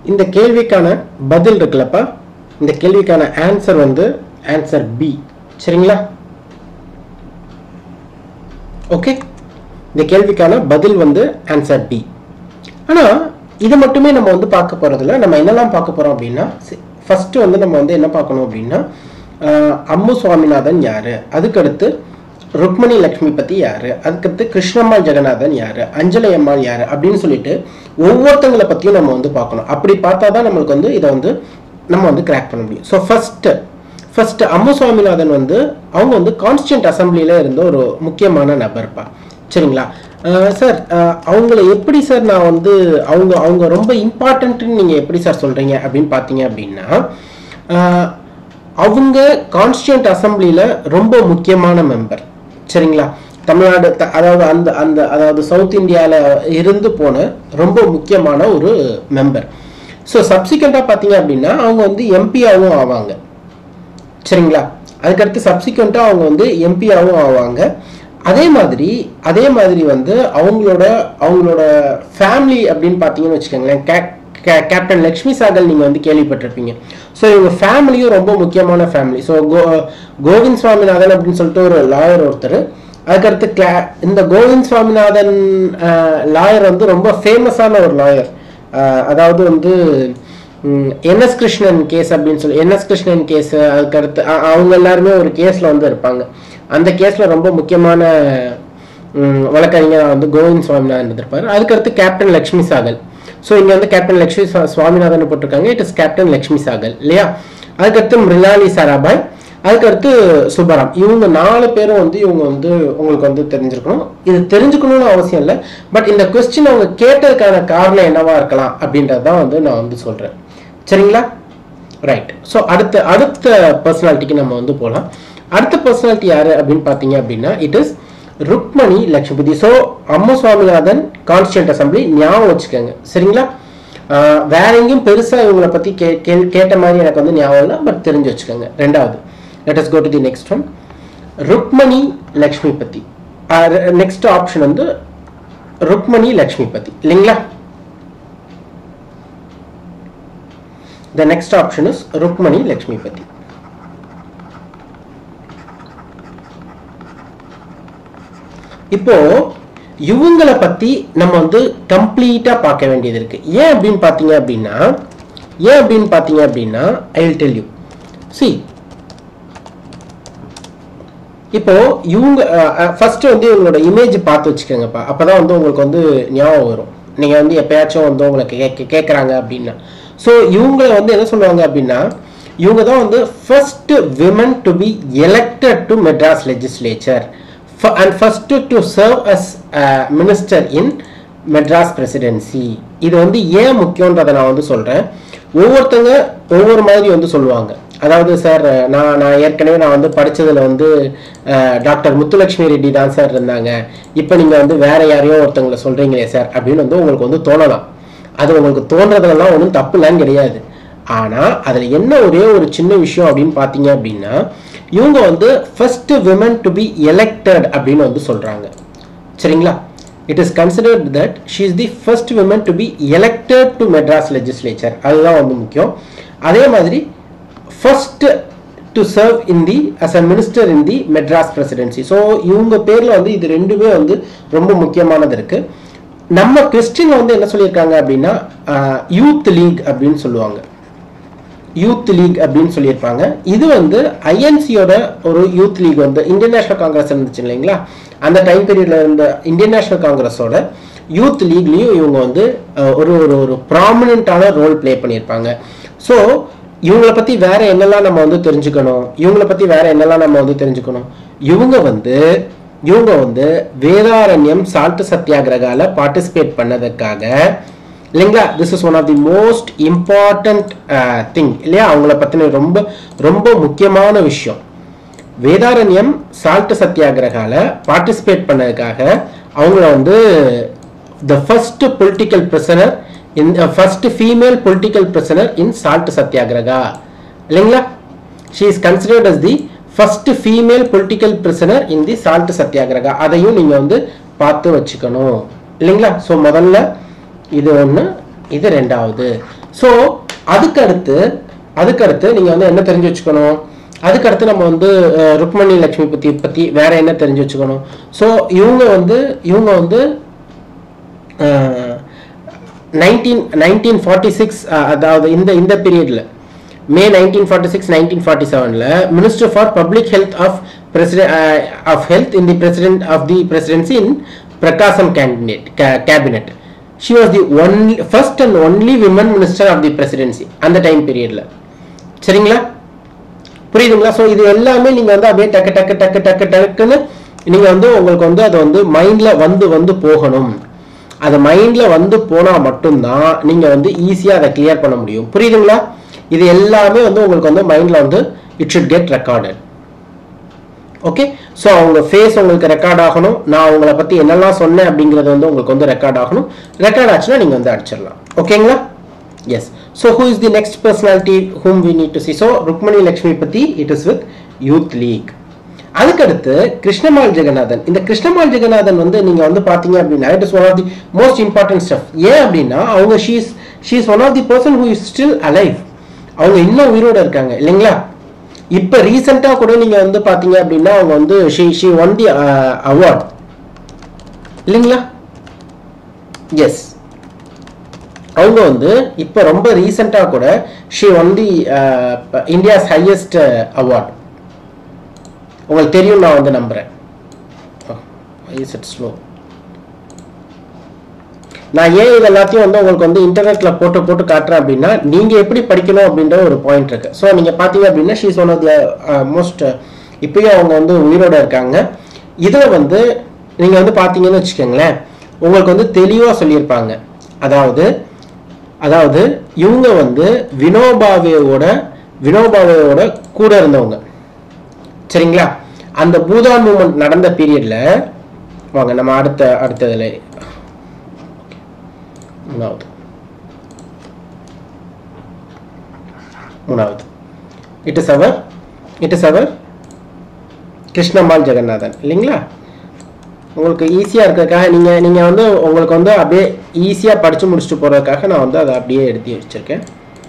இந்த கேள்விக்கான பதில் இருக்குல்லப்பா இந்த கேள்விக்கான ஆன்சர் வந்து ஆன்சர் பி சரிங்களா ஓகே இந்த கேள்விக்கான பதில் வந்து ஆன்சர் பி ஆனால் இது மட்டுமே நம்ம வந்து பார்க்க போகிறதில்ல நம்ம என்னெல்லாம் பார்க்க போகிறோம் அப்படின்னா ஃபஸ்ட்டு வந்து நம்ம வந்து என்ன பார்க்கணும் அப்படின்னா ஆஹ், அம்மு சுவாமிநாதன் யார் அதுக்கடுத்து ருக்மணி லக்ஷ்மி பற்றி யார் அதுக்கடுத்து கிருஷ்ணம்மாள் ஜெகநாதன் யார் அஞ்சலி அம்மாள் யார் அப்படின்னு சொல்லிட்டு ஒவ்வொருத்தங்களை பற்றியும் நம்ம வந்து பார்க்கணும் அப்படி பார்த்தா தான் நம்மளுக்கு வந்து இதை வந்து நம்ம வந்து கிராக் பண்ண முடியும் so first first Ammu Swaminathan வந்து அவங்க வந்து கான்ஸ்டியூண்ட் அசம்பிளியில இருந்த ஒரு முக்கியமான நபர்ப்பா சரிங்களா சார் அவங்கள எப்படி சார் நான் வந்து அவங்க அவங்க ரொம்ப இம்பார்ட்டன்ட்னு நீங்கள் எப்படி சார் சொல்கிறீங்க அப்படின்னு பார்த்தீங்க அப்படின்னா அஹ், அவங்க கான்ஸ்டியூண்ட் அசம்பிளியில் ரொம்ப முக்கியமான மெம்பர் சரிங்களா தமிழ்நாடு த- அதாவது அந்த அந்த அதாவது சவுத் இந்தியாவில் இருந்து போன ரொம்ப முக்கியமான ஒரு மெம்பர் ஸோ சப்சிக்வெண்ட்டாக பார்த்தீங்க அப்படின்னா அவங்க வந்து எம்பியாவும் ஆவாங்க சரிங்களா அதுக்கடுத்து சப்சிக்வெண்ட்டாக அவங்க வந்து எம்பியாவும் ஆவாங்க அதே மாதிரி அதே மாதிரி வந்து அவங்களோட அவங்களோட ஃபேமிலி அப்படின்னு பார்த்தீங்கன்னு வச்சுக்கோங்களேன் கே- கே- கேப்டன் லக்ஷ்மி சாகல் நீங்கள் வந்து கேள்விப்பட்டிருப்பீங்க ஸோ இவங்க ஃபேமிலியும் ரொம்ப முக்கியமான ஃபேமிலி ஸோ கோ கோவிந்த் சுவாமிநாதன் அப்படின்னு சொல்லிட்டு ஒரு லாயர் ஒருத்தர் அதுக்கடுத்து கிளா இந்த கோவிந்த் சுவாமிநாதன் லாயர் வந்து ரொம்ப ஃபேமஸான ஒரு லாயர் அதாவது வந்து என்எஸ் கிருஷ்ணன் கேஸ் அப்படின்னு சொல்லி என்எஸ் கிருஷ்ணன் கேஸ் அதுக்கடுத்து அ- அவங்க எல்லாருமே ஒரு கேஸில் வந்து இருப்பாங்க அந்த கேஸில் ரொம்ப முக்கியமான ம், வழக்கறிஞர் வந்து கோவிந்த் சுவாமிநாதன் இருந்திருப்பார் அதுக்கடுத்து கேப்டன் லக்ஷ்மி சாகல் ஸோ இங்கே வந்து கேப்டன் லக்ஷ்மி சா- சுவாமிநாதன் போட்டிருக்காங்க it is captain Lakshmi Sahgal இல்லையா அதுக்கடுத்து மிருளாலி சாராபாய் அதுக்கடுத்து சுப்பராம் இவங்க நாலு பேரும் வந்து இவங்க வந்து உங்களுக்கு வந்து தெரிஞ்சிருக்கணும் இது தெரிஞ்சுக்கணும்னு அவசியம் இல்லை பட் இந்த கொஸ்டின் அவங்க கேட்டதுக்கான காரணம் என்னவா இருக்கலாம் அப்படின்றது தான் வந்து நான் வந்து சொல்றேன் சரிங்களா ரைட் ஸோ அடுத்த அடுத்த பர்சனாலிட்டிக்கு நம்ம வந்து போகலாம் அடுத்த பர்சனாலிட்டி யாரு அப்படின்னு பார்த்தீங்க அப்படின்னா it is Rukmini Lakshmipathi so அம்ம சுவாமிநாதன் கான்ஸ்டியூண்ட் அசம்பிளி ஞாபகம் வச்சுக்கோங்க சரிங்களா ஆஹ் வேற எங்கேயும் பெருசா இவங்களை பத்தி கே கே- கேட்ட மாதிரி எனக்கு வந்து ஞாபகம் இல்லை பட் தெரிஞ்சு வச்சுக்கோங்க ரெண்டாவது let us go to the next one Rukmini Lakshmipathi next option வந்து ருக்மணி லக்ஷ்மிபதி இல்லைங்களா the next option is Rukmini Lakshmipathi இப்போ இவங்கள பத்தி நம்ம வந்து கம்ப்ளீட்டா பார்க்க வேண்டியது இருக்கு ஏன் அப்படின்னு பாத்தீங்க அப்படின்னா ஏன் அப்படின்னு பாத்தீங்க அப்படின்னா I will tell you see இப்போ இவங்க ஃபர்ஸ்ட் வந்து இவங்களோட இமேஜ் பார்த்து வச்சுக்கோங்கப்பா அப்பதான் வந்து உங்களுக்கு வந்து ஞாபகம் வரும் நீங்க வந்து எப்பயாச்சும் வந்து உங்களுக்கு கேட்க கேட்குறாங்க அப்படின்னா ஸோ இவங்கள வந்து என்ன சொல்லுவாங்க அப்படின்னா இவங்க தான் வந்து first women to be elected to Madras legislature and first to serve as minister in Madras presidency இது வந்து ஏன் முக்கியன்றதை நான் வந்து சொல்றேன் ஒவ்வொருத்தங்க ஒவ்வொரு மாதிரி வந்து சொல்லுவாங்க அதாவது சார் நான் நான் ஏற்கனவே நான் வந்து படிச்சதுல வந்து அஹ், டாக்டர் முத்துலட்சுமி ரெட்டி தான் சார் இருந்தாங்க இப்போ நீங்க வந்து வேற யாரையோ ஒருத்தவங்களை சொல்றீங்களே சார் அப்படின்னு வந்து உங்களுக்கு வந்து தோணலாம் அது உங்களுக்கு தோன்றதுலாம் ஒன்றும் தப்பு இல்லைன்னு கிடையாது ஆனா அதுல என்ன ஒரே ஒரு சின்ன விஷயம் அப்படின்னு பாத்தீங்க அப்படின்னா இவங்க வந்து first women to be elected அப்படின்னு வந்து சொல்றாங்க சரிங்களா it is considered that she is the first women to be elected to Madras legislature அதுதான் வந்து முக்கியம் அதே மாதிரி first to serve in the as a minister in the Madras presidency so இவங்க பேர்ல வந்து இது ரெண்டுமே வந்து ரொம்ப முக்கியமானது இருக்கு நம்ம கிறிஸ்டின் வந்து என்ன சொல்லியிருக்காங்க அப்படின்னா யூத் லீக் அப்படின்னு சொல்லுவாங்க யூத் லீக் அப்படின்னு சொல்லியிருப்பாங்க இது வந்து ஐஎன்சியோட ஒரு யூத் லீக் வந்து இந்தியன் நேஷனல் காங்கிரஸ் இருந்துச்சு இல்லைங்களா அந்த டைம் பீரியட்ல இருந்த இந்தியன் நேஷனல் காங்கிரஸோட யூத் லீக்லயும் இவங்க வந்து அஹ், ஒரு ஒரு ஒரு ப்ராமினென்ட்டான ரோல் ப்ளே பண்ணியிருப்பாங்க ஸோ இவங்கள பத்தி வேற என்னெல்லாம் நம்ம வந்து தெரிஞ்சுக்கணும் இவங்கள பத்தி வேற என்னெல்லாம் நம்ம வந்து தெரிஞ்சுக்கணும் இவங்க வந்து இவங்க வந்து வேதாரண்யம் சால்ட் சத்தியாகிரகால பார்ட்டிசிபேட் பண்ணதுக்காக இல்லைங்களா this is one of the most important thing இல்லையா அவங்கள பத்தின ரொம்ப ரொம்ப முக்கியமான விஷயம் வேதாரண்யம் சால்ட் சத்தியாகிரகால பார்ட்டிசிபேட் பண்ணதுக்காக அவங்கள வந்து the first political prisoner in first female political prisoner in salt satyagraha இல்லைங்களா she is considered as the first female political prisoner in the salt satyagraha அதையும் நீங்க வந்து பார்த்து வச்சுக்கணும் இல்லைங்களா ஸோ முதல்ல இது ஒன்று இது ரெண்டாவது ஸோ அதுக்கடுத்து அதுக்கடுத்து நீங்கள் வந்து என்ன தெரிஞ்சு வச்சுக்கணும் அதுக்கடுத்து நம்ம வந்து அஹ், ருக்மணி லட்சுமி பற்றி பற்றி வேற என்ன தெரிஞ்சு வச்சுக்கணும் ஸோ இவங்க வந்து இவங்க வந்து நைன்டீன் நைன்டீன் ஃபார்ட்டி சிக்ஸ் அதாவது இந்த இந்த பீரியடில் May nineteen forty six nineteen forty செவனில் minister for public health of president of health in the president of the presidency in Prakasam cabinet cabinet she was the only first and only women minister of the presidency அந்த time பீரியடில் சரிங்களா புரியுதுங்களா so இது எல்லாமே நீங்கள் வந்து அப்படியே டக்கு டக்கு டக்கு டக்கு டக்குன்னு நீங்கள் வந்து உங்களுக்கு வந்து அது வந்து மைண்டில் வந்து வந்து போகணும் அது மைண்டில் வந்து போனால் மட்டும்தான் நீங்கள் வந்து ஈஸியாக அதை கிளியர் பண்ண முடியும் புரியுதுங்களா இது எல்லாமே வந்து உங்களுக்கு வந்து மைண்டில் வந்து it should get recorded okay so அவங்க ஃபேஸ் உங்களுக்கு ரெக்கார்ட் ஆகணும் நான் அவங்கள பற்றி என்னெல்லாம் சொன்னேன் அப்படிங்கிறது வந்து உங்களுக்கு வந்து ரெக்கார்ட் ஆகணும் ரெக்கார்ட் ஆச்சுன்னா நீங்கள் வந்து அடிச்சிடலாம் ஓகேங்களா yes so who is the next personality whom we need to see so Rukmini Lakshmi பற்றி it is with youth league அதுக்கடுத்து கிருஷ்ணமால் ஜெகநாதன் இந்த கிருஷ்ணமால் ஜெகநாதன் வந்து நீங்க வந்து பாத்தீங்க அப்படின்னா it is one of the most important step ஏன் அப்படின்னா அவங்க she's she's one of the person who is still alive அவங்க இன்னும் உயிரோட இருக்காங்க இல்லைங்களா இப்ப ரீசெண்டா கூட நீங்க வந்து பாத்தீங்க அப்படின்னா அவங்க வந்து she she won the award இல்லைங்களா எஸ் அவங்க வந்து இப்போ ரொம்ப ரீசெண்டாக கூட she won the India's highest award உங்களுக்கு தெரியும் நான் வந்து நம்புறேன் இஸ் இட் ஸ்லோ நான் ஏன் இது எல்லாத்தையும் வந்து உங்களுக்கு வந்து இன்டர்நெட்ல போட்டு போட்டு காட்டுறேன் அப்படின்னா நீங்க எப்படி படிக்கணும் அப்படின்ற ஒரு பாயிண்ட் இருக்கு ஸோ நீங்க பாத்தீங்க அப்படின்னா she's one of the most இப்பயும் அவங்க வந்து உயிரோட இருக்காங்க இதுல வந்து நீங்க வந்து பாத்தீங்கன்னு வச்சுக்கோங்களேன் உங்களுக்கு வந்து தெளிவா சொல்லியிருப்பாங்க அதாவது அதாவது இவங்க வந்து வினோபாவேவோட வினோபாவேவோட கூட இருந்தவங்க சரிங்களா அந்த பூதான் மூமெண்ட் நடந்த பீரியட்ல வாங்க நம்ம அடுத்த அடுத்ததுல மூணாவது மூணாவது it is our it is our Krishnammal Jagannathan இல்லைங்களா உங்களுக்கு ஈஸியாக இருக்கிறதுக்காக நீங்கள் நீங்கள் வந்து உங்களுக்கு வந்து அப்படியே ஈஸியாக படித்து முடிச்சுட்டு போகிறதுக்காக நான் வந்து அதை அப்படியே எடுத்து வச்சுருக்கேன்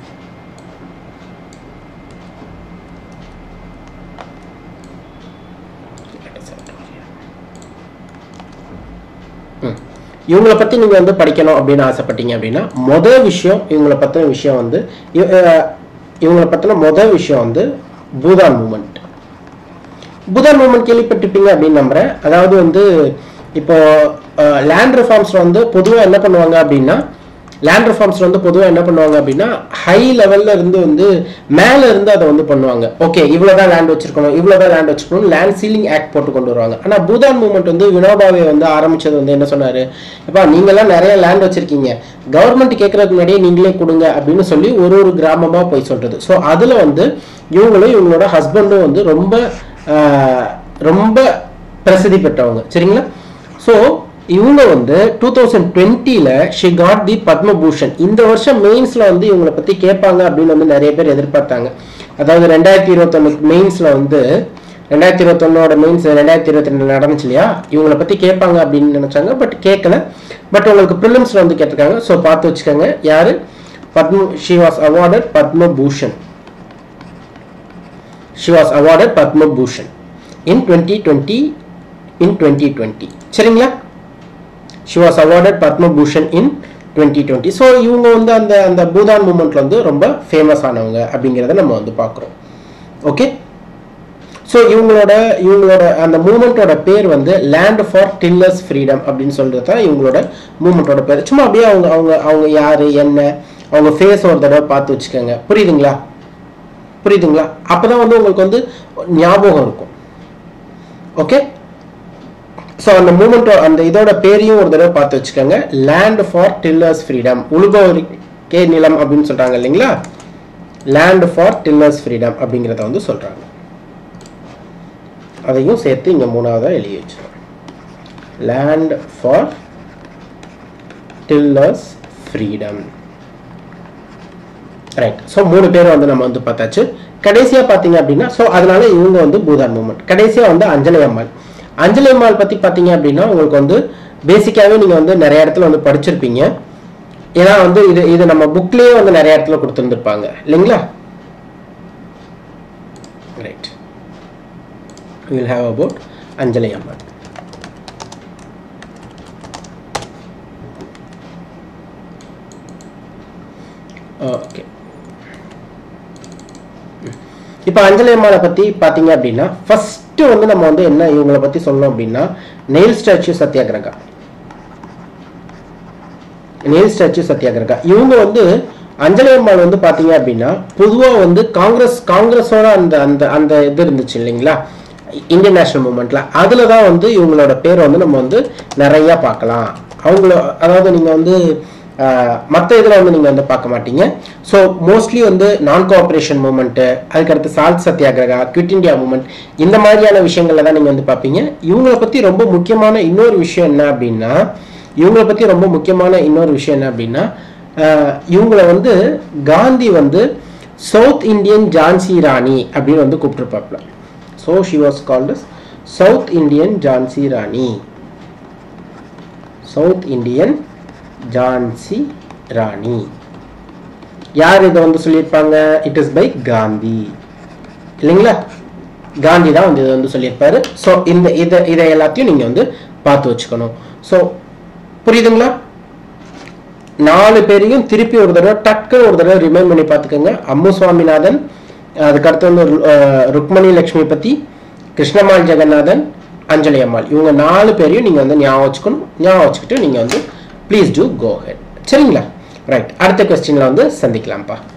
ம். இவங்கள பத்தி நீங்க வந்து படிக்கணும் அப்படின்னு ஆசைப்பட்டீங்க அப்படின்னா முதல் விஷயம் இவங்கள பத்தின விஷயம் வந்து இவ- அஹ் இவங்கள பத்தின முதல் விஷயம் வந்து பூதான் மூமெண்ட் பூதான் மூமெண்ட் கேள்விப்பட்டிருப்பீங்க அப்படின்னு நம்புறேன் அதாவது வந்து இப்போ லேண்ட் ரிஃபார்ம்ஸ்ல வந்து பொதுவாக என்ன பண்ணுவாங்க அப்படின்னா லேண்ட் ரிஃபார்ம்ஸ்ல வந்து பொதுவாக என்ன பண்ணுவாங்க அப்படின்னா ஹை லெவல்ல இருந்து வந்து மேல இருந்து அதை வந்து பண்ணுவாங்க ஓகே இவ்வளவுதான் லேண்ட் வச்சிருக்கணும் இவ்வளவுதான் லேண்ட் வச்சிருக்கணும் லேண்ட் சீலிங் ஆக்ட் போட்டு கொண்டு வருவாங்க ஆனா பூதான் மூவ்மெண்ட் வந்து வினோபாவே வந்து ஆரம்பிச்சது வந்து என்ன சொன்னாரு அப்பா நீங்கெல்லாம் நிறைய லேண்ட் வச்சிருக்கீங்க கவர்மெண்ட் கேட்கறதுக்கு முன்னாடியே நீங்களே கொடுங்க அப்படின்னு சொல்லி ஒரு ஒரு கிராமமா போய் சொல்றது ஸோ அதுல வந்து இவங்களும் இவங்களோட ஹஸ்பண்டும் வந்து ரொம்ப ஆஹ், ரொம்ப பிரசித்தி பெற்றவங்க சரிங்களா ஸோ இவங்க வந்து டூ தௌசண்ட் டுவெண்ட்டியில் ஷி காட் தி பத்மபூஷன் இந்த வருஷம் மெயின்ஸில் வந்து இவங்களை பற்றி கேட்பாங்க அப்படின்னு வந்து நிறைய பேர் எதிர்பார்த்தாங்க அதாவது ரெண்டாயிரத்தி இருபத்தொன்னு மெயின்ஸில் வந்து ரெண்டாயிரத்தி இருபத்தொன்னோட மெயின்ஸ் ரெண்டாயிரத்தி இருபத்தி ரெண்டு நடந்துச்சு இல்லையா இவங்களை பற்றி கேட்பாங்க அப்படின்னு நினச்சாங்க பட் கேட்கல பட் உங்களுக்கு ப்ரிலிம்ஸில் வந்து கேட்டிருக்காங்க ஸோ பார்த்து வச்சுக்கோங்க யார் Padma she was awarded Padma Bhushan she was awarded Padma Bhushan in 2020 in 2020 சரிங்களா she was awarded Padma Bhushan in 2020 so இவங்க வந்து அந்த அந்த பூதான் மூமெண்ட்ல வந்து ரொம்ப ஃபேமஸ் ஆனவங்க அப்படிங்கிறத நம்ம வந்து பார்க்குறோம் ஓகே ஸோ இவங்களோட இவங்களோட அந்த மூமெண்ட்டோட பேர் வந்து லேண்ட் ஃபார் டில்லர்ஸ் ஃப்ரீடம் அப்படின்னு சொல்றது தான் இவங்களோட மூமெண்ட்டோட பேர் சும்மா அப்படியே அவங்க அவங்க அவங்க யாரு என்ன அவங்க ஃபேஸ் ஒரு தடவை பார்த்து வச்சுக்கோங்க புரியுதுங்களா புரியுதுங்களா அப்பதான் வந்து உங்களுக்கு வந்து ஞாபகம் இருக்கும் ஓகே ஸோ அந்த மூமெண்ட் அந்த இதோட பேரையும் ஒரு தடவை பார்த்து வச்சுக்கோங்க லேண்ட் ஃபார் டில்லர்ஸ் ஃப்ரீடம் உழுபவருக்கே நிலம் அப்படின்னு சொல்றாங்க இல்லைங்களா லேண்ட் ஃபார் டில்லர்ஸ் ஃப்ரீடம் அப்படிங்கிறத வந்து சொல்றாங்க அதையும் சேர்த்து இங்க மூணாவதா எழுதி வச்சிருக்கோம் land for tillers freedom right so மூணு பேரும் வந்து நம்ம வந்து பார்த்தாச்சு கடைசியா பார்த்தீங்க அப்படின்னா ஸோ அதனால இவங்க வந்து பூதான் மூமெண்ட் கடைசியா வந்து அஞ்சலி அம்மாள் அஞ்சலி அம்மாள் பத்தி பார்த்தீங்க அப்படின்னா உங்களுக்கு வந்து பேசிக்காவே நீங்க வந்து நிறைய இடத்துல வந்து படிச்சிருப்பீங்க ஏன்னா வந்து இது இது நம்ம புக்லயே வந்து நிறைய இடத்துல கொடுத்துருந்துருப்பாங்க இல்லைங்களா right will have about Anjali Amman okay இப்போ அஞ்சலி அம்மாவை பற்றி பார்த்தீங்க அப்படின்னா ஃபர்ஸ்ட் வந்து நம்ம வந்து என்ன இவங்களை பற்றி சொல்லணும் அப்படின்னா Neill statue satyagraha Neill statue satyagraha இவங்க வந்து அஞ்சலி அம்மாள் வந்து பார்த்தீங்க அப்படின்னா பொதுவாக வந்து காங்கிரஸ் காங்கிரஸோட அந்த அந்த அந்த இது இருந்துச்சு இல்லைங்களா இந்தியன் நேஷனல் மூமெண்ட்ல அதில் தான் வந்து இவங்களோட பேரை வந்து நம்ம வந்து நிறையா பார்க்கலாம் அவங்கள அதாவது நீங்கள் வந்து மற்ற இதில் வந்து நீங்கள் வந்து பார்க்க மாட்டீங்க ஸோ மோஸ்ட்லி வந்து நான் கோஆப்ரேஷன் மூமெண்ட்டு அதுக்கடுத்து salt satyagraha quit India movement இந்த மாதிரியான விஷயங்கள்ல தான் நீங்கள் வந்து பார்ப்பீங்க இவங்கள பற்றி ரொம்ப முக்கியமான இன்னொரு விஷயம் என்ன அப்படின்னா இவங்கள பற்றி ரொம்ப முக்கியமான இன்னொரு விஷயம் என்ன அப்படின்னா ஆஹ் இவங்கள வந்து காந்தி வந்து சவுத் இந்தியன் ஜான்சி ராணி அப்படின்னு வந்து கூப்பிட்டுருப்பாப்ல so she was called south Indian Jhansi Rani south Indian Jhansi Rani யார் இதை வந்து சொல்லியிருப்பாங்க இட் இஸ் பை காந்தி இல்லைங்களா காந்தி தான் வந்து இதை வந்து சொல்லியிருப்பாரு ஸோ இந்த இதை இதை எல்லாத்தையும் நீங்கள் வந்து பார்த்து வச்சுக்கணும் ஸோ புரியுதுங்களா நாலு பேரையும் திருப்பி ஒரு தடவை டக்குன்னு ஒரு தடவை ரிமைண்ட் பண்ணி பார்த்துக்கோங்க அம்மு சுவாமிநாதன் அதுக்கடுத்து வந்து அஹ், ருக்மணி லக்ஷ்மி பத்தி கிருஷ்ணமால் ஜெகநாதன் அஞ்சலி அம்மாள் இவங்க நாலு பேரையும் நீங்கள் வந்து ஞாபகம் வச்சுக்கணும் ஞாபகம் வச்சுக்கிட்டு நீங்கள் வந்து ப்ளீஸ் டூ கோ ஹெட் சரிங்களா ரைட் அடுத்த கொஸ்டினில் வந்து சந்திக்கலாம்ப்பா